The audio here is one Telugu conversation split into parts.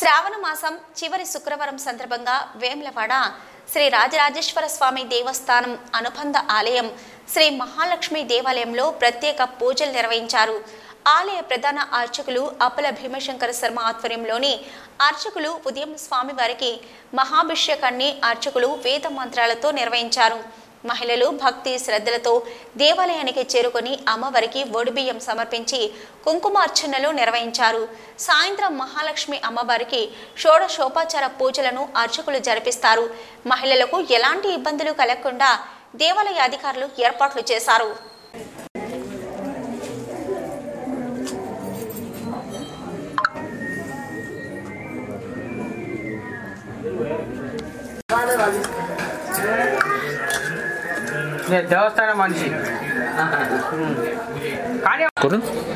శ్రావణ మాసం చివరి శుక్రవారం సందర్భంగా వేములవాడ శ్రీ రాజరాజేశ్వర స్వామి దేవస్థానం అనుబంధ ఆలయం శ్రీ మహాలక్ష్మి దేవాలయంలో ప్రత్యేక పూజలు నిర్వహించారు ఆలయ ప్రధాన అర్చకులు అప్పల భీమశంకర శర్మ ఆధ్వర్యంలోని అర్చకులు ఉదయం స్వామివారికి మహాభిషేకాన్ని అర్చకులు వేద మంత్రాలతో నిర్వహించారు మహిళలు భక్తి శ్రద్ధలతో దేవాలయానికి చేరుకొని అమ్మవారికి ఒడిబియ్యం సమర్పించి కుంకుమార్చనలు నిర్వహించారు సాయంత్రం మహాలక్ష్మి అమ్మవారికి షోడశోపాచార పూజలను అర్చకులు జరిపిస్తారు మహిళలకు ఎలాంటి ఇబ్బందులు కలగకుండా దేవాలయ అధికారులు ఏర్పాట్లు చేశారు నేను దేవస్థానం మనిషి కానీ కొడు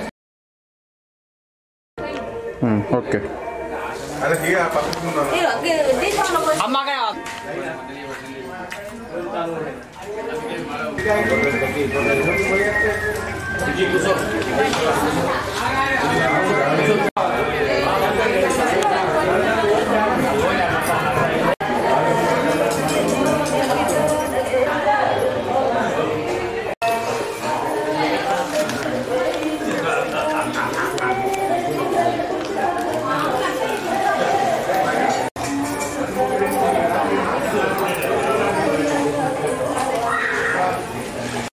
ఓకే అమ్మగా